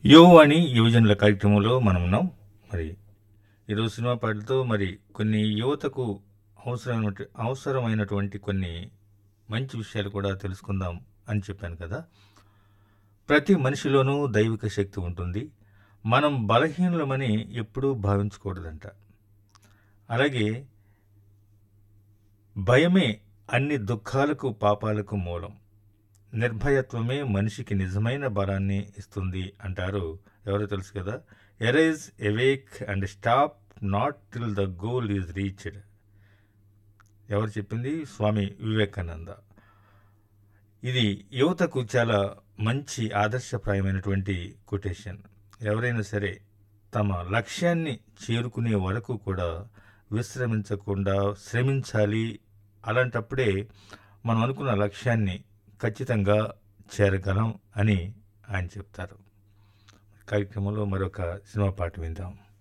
యువవాణి యువజనుల కార్యక్రమంలో మనం ఉన్నాం మరి ఈరోజు సినిమా పాటలతో మరి కొన్ని యువతకు అవసరమైన అవసరమైనటువంటి కొన్ని మంచి విషయాలు కూడా తెలుసుకుందాం అని చెప్పాను కదా ప్రతి మనిషిలోనూ దైవిక శక్తి ఉంటుంది మనం బలహీనమని ఎప్పుడూ భావించకూడదంట అలాగే భయమే అన్ని దుఃఖాలకు పాపాలకు మూలం నిర్భయత్వమే మనిషికి నిజమైన బలాన్ని ఇస్తుంది అంటారు ఎవరో తెలుసు కదా arise awake and stop not till the goal is reached ఎవరు చెప్పింది స్వామి వివేకానంద ఇది యువతకు చాలా మంచి ఆదర్శప్రాయమైనటువంటి కొటేషన్ ఎవరైనా సరే తమ లక్ష్యాన్ని చేరుకునే వరకు కూడా విశ్రమించకుండా శ్రమించాలి అలాంటప్పుడే మనం అనుకున్న లక్ష్యాన్ని ఖచ్చితంగా చేరగలం అని ఆయన చెప్తారు కార్యక్రమంలో మరొక సినిమా పాట విందాం